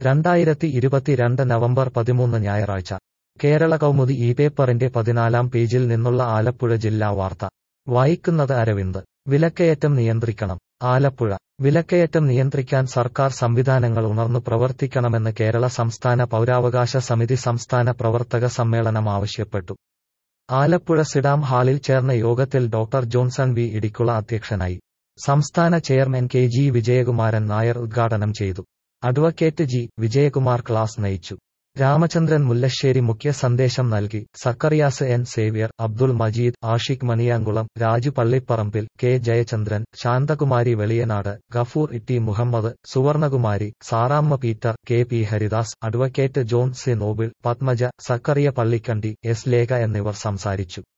രണ്ടായിരത്തി ഇരുപത്തിരണ്ട് നവംബർ പതിമൂന്ന് ഞായറാഴ്ച കേരള കൗമുദി ഈ പേപ്പറിന്റെ പതിനാലാം പേജിൽ നിന്നുള്ള ആലപ്പുഴ ജില്ലാ വാർത്ത വായിക്കുന്നത് അരവിന്ദ് വിലക്കയറ്റം നിയന്ത്രിക്കണം ആലപ്പുഴ വിലക്കയറ്റം നിയന്ത്രിക്കാൻ സർക്കാർ സംവിധാനങ്ങൾ ഉണർന്നു പ്രവർത്തിക്കണമെന്ന് കേരള സംസ്ഥാന പൗരാവകാശ സമിതി സംസ്ഥാന പ്രവർത്തക സമ്മേളനം ആവശ്യപ്പെട്ടു ആലപ്പുഴ സിഡാം ഹാളിൽ ചേർന്ന യോഗത്തിൽ ഡോക്ടർ ജോൺസൺ വി ഇടിക്കുള അധ്യക്ഷനായി സംസ്ഥാന chairman K G Vijayakumaran Nair ഉദ്ഘാടനം ചെയ്തു അഡ്വക്കേറ്റ് ജി വിജയകുമാർ ക്ലാസ് നയിച്ചു രാമചന്ദ്രൻ മുല്ലശ്ശേരി മുഖ്യ സന്ദേശം നൽകി Zacharias N Xavier Abdul Majeed Ashiq Maniyankulam Raju Pallipparambil K Jayachandran Santhakumari Veliyanad Gafoor Itty Muhammad Suvarnakumari Saramma Peter K P Haridas advocate John C Noble Padmaja Zacharia Pallikkandi S Lekha എന്നിവർ സംസാരിച്ചു